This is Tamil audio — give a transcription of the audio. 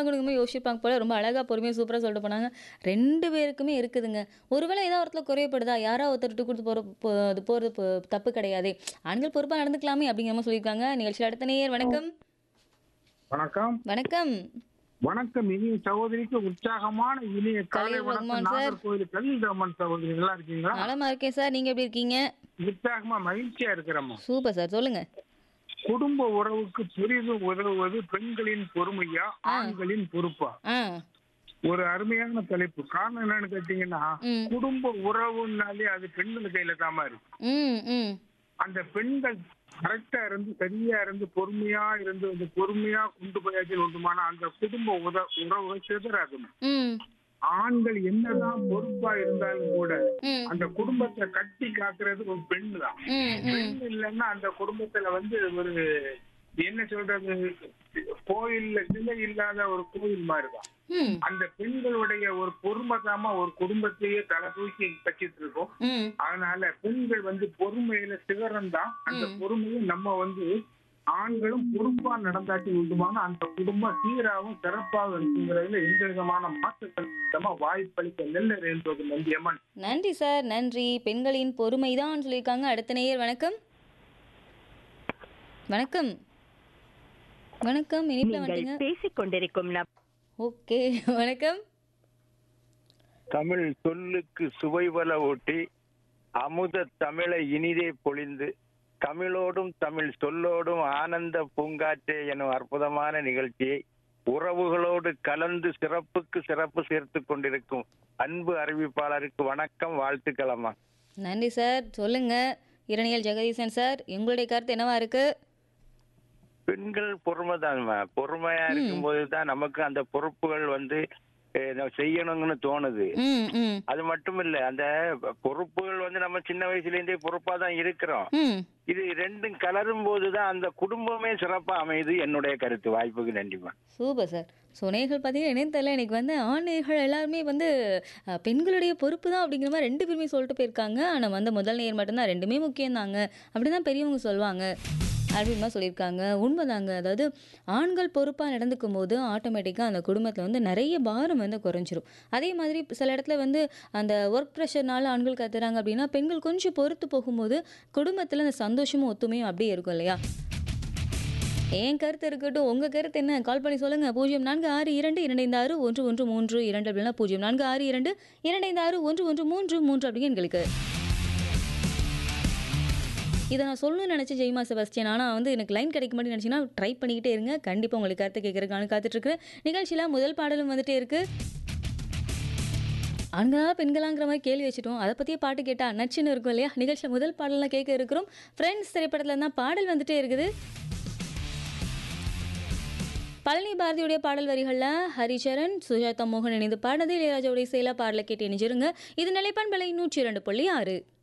ஆகணுமே யோசிப்பாங்க போல ரொம்ப அழகா பொறுமையா சூப்பரா சொல்லிட்டு போனாங்க ரெண்டு பேருக்குமே இருக்குதுங்க ஒருவேளை ஏதாவது ஒருத்தர் குறையப்படுதா யாரோ ஒருத்தர் விட்டு கொடுத்து போற போ- அது போறது போ- தப்பு கிடையாது ஆண்கள் பொறுப்பா நடந்துக்கலாமே அப்படிங்கிற மாதிரி சொல்லியிருக்காங்க நிகழ்ச்சியில் அடுத்த நேயர் வணக்கம் வணக்கம் வணக்கம் வணக்கம் இனிய சகோதரிக்கு உற்சாகமான இனிய காலை கலில் வணக்கம் ரஹ்மான் சார். நாகர்கோவில் கலில் ரமன் சகோதரி நல்லா இருக்கீங்களா நலமா இருக்கேன் சார் நீங்க எப்படி இருக்கீங்க உற்சாகமா மகிழ்ச்சியா இருக்கிறோமா சூப்பர் சார் சொல்லுங்க குடும்ப உறவுக்கு பெரிதும் உதவுவது பெண்களின் பொறுமையா ஆண்களின் பொறுப்பா ஆ ஒரு அருமையான தலைப்பு காரணம் என்னன்னு கேட்டீங்கன்னா ம். குடும்ப உறவுனாலே அது பெண்கள் கையில தாமா இருக்கு ம் ம் அந்த பெண்கள் கரெக்டா இருந்து சரியா இருந்து பொறுமையா இருந்து அந்த பொறுமையா கொண்டு போயாச்சு உண்டுமான அந்த குடும்ப உத உறவுகள் சிதறாதுமா ம் ஆண்கள் என்னதான் பொறுப்பா இருந்தாலும் கூட ம் அந்த குடும்பத்தை கட்டி காக்குறது ஒரு பெண் தான் ம் ம் பெண் இல்லைன்னா அந்த குடும்பத்துல வந்து ஒரு என்ன சொல்றது கோயில்ல சிலை இல்லாத ஒரு கோயில் மாதிரிதான் ம் அந்த பெண்களுடைய ஒரு பொறுமைதாமா ஒரு குடும்பத்தையே தலை தூக்கி கட்டிட்டு இருக்கோம் ம் அதனால பெண்கள் வந்து பொறுமையில சிகரம் தான் அந்த பொறுமையை நம்ம வந்து ஆண்களும் பொறுப்பா நடந்தாட்டி உண்டுமான அந்த குடும்பம் சீராகவும் சிறப்பாக இருக்குங்கிறதுல எந்த விதமான மாற்றங்கள் இல்லாம வாய்ப்பளிக்க நெல்லர் என்பது நந்தியம்மன் நன்றி சார் நன்றி பெண்களின் பொறுமைதான் சொல்லியிருக்காங்க அடுத்த நேயர் வணக்கம் வணக்கம் வணக்கம் இனிப்புல நீங்கள் வந்துங்க பேசிக் கொண்டிருக்கும் நபர் ஓகே வணக்கம் தமிழ் சொல்லுக்கு சுவைபல ஊட்டி அமுத தமிழை இனிதே பொழிந்து தமிழோடும் தமிழ் சொல்லோடும் ஆனந்த பூங்காற்றே எனும் அற்புதமான நிகழ்ச்சியை உறவுகளோடு கலந்து சிறப்புக்கு சிறப்பு சேர்த்து கொண்டிருக்கும் அன்பு அறிவிப்பாளருக்கு வணக்கம் வாழ்த்துக்களம்மா நன்றி சார் சொல்லுங்க இரணியல் ஜெகதீசன் சார் உங்களுடைய கருத்து என்னவா இருக்கு பெண்கள் பொறுமைதான்மா பொறுமையா இருக்கும்போது தான் நமக்கு அந்த பொறுப்புகள் வந்து அஹ், நம்ம செய்யணும்னு தோணுது ம் ம் அது மட்டும் இல்ல அந்த பொறுப்புகள் வந்து நம்ம சின்ன வயசுல இருந்தே பொறுப்பா தான் இருக்கிறோம் ம் இது ரெண்டும் கலரும் போதுதான் அந்த குடும்பமே சிறப்பா அமையுது என்னுடைய கருத்து வாய்ப்புக்கு நன்றிமா சூப்பர் சார் ஸோ நேர்கள் பார்த்தீங்கன்னா என்னன்னு தெரியல இன்னைக்கு வந்து ஆண் நேர்கள் எல்லாருமே வந்து அஹ், பெண்களுடைய பொறுப்பு தான் அப்படிங்கிற மாதிரி ரெண்டு பேருமே சொல்லிட்டு போயிருக்காங்க ஆனால் வந்து முதல் நேர் மட்டும்தான் ரெண்டுமே முக்கியம் தாங்க அப்படி தான் பெரியவங்க சொல்லுவாங்க அப்படின்னு மாதிரி சொல்லியிருக்காங்க உண்மைதாங்க அதாவது ஆண்கள் பொறுப்பாக நடந்துக்கும் போது ஆட்டோமேட்டிக்காக அந்த குடும்பத்தில் வந்து நிறைய பாரம் வந்து குறைஞ்சிரும் அதே மாதிரி சில இடத்துல வந்து அந்த ஒர்க் ப்ரெஷர்னால ஆண்கள் கத்துறாங்க அப்படின்னா பெண்கள் கொஞ்சம் பொறுத்து போகும்போது குடும்பத்தில் அந்த சந்தோஷமும் ஒத்துமையும் அப்படியே இருக்கும் இல்லையா என் கருத்து இருக்கட்டும் உங்க கருத்து என்ன கால் பண்ணி சொல்லுங்க பூஜ்ஜியம் நான்கு ஆறு இரண்டு இரண்டைந்து ஆறு ஒன்று ஒன்று மூன்று இரண்டு அப்படின்னா பூஜ்ஜியம் நான்கு ஆறு இரண்டு இரண்டைந்து ஆறு ஒன்று ஒன்று மூன்று மூன்று அப்படிங்க எங்களுக்கு இதை நான் சொல்லணும்னு நினச்சேன் ஜெய்மா செபஸ்டியன் ஆனால் வந்து எனக்கு லைன் கிடைக்க மாட்டேன்னு நினச்சிங்கன்னா ட்ரை பண்ணிக்கிட்டே இருங்க கண்டிப்பாக உங்களுக்கு கருத்து கேட்கறதுக்கான காத்துட்ருக்கேன் நிகழ்ச்சியில் முதல் பாடலும் வந்துட்டே இருக்கு ஆண்களா பெண்களாங்கிற மாதிரி கேள்வி வச்சுட்டோம் அதை பற்றியே பாட்டு கேட்டால் நச்சுன்னு இருக்கும் இல்லையா நிகழ்ச்சியில் முதல் பாடலாம் கேட்க இருக்கிறோம் ஃப்ரெண்ட்ஸ் திரைப்படத்தில் தான் பாடல் வந்துட்டே இருக்குது பழனி பாரதியுடைய பாடல் வரிகளில் ஹரிச்சரன் சுஜாதா மோகன் இணைந்து பாடினது இளையராஜாவுடைய செயலா பாடலை கேட்டு இணைஞ்சிருங்க இது நிலைப்பான் விலை நூற்றி இரண்டு புள்ளி ஆறு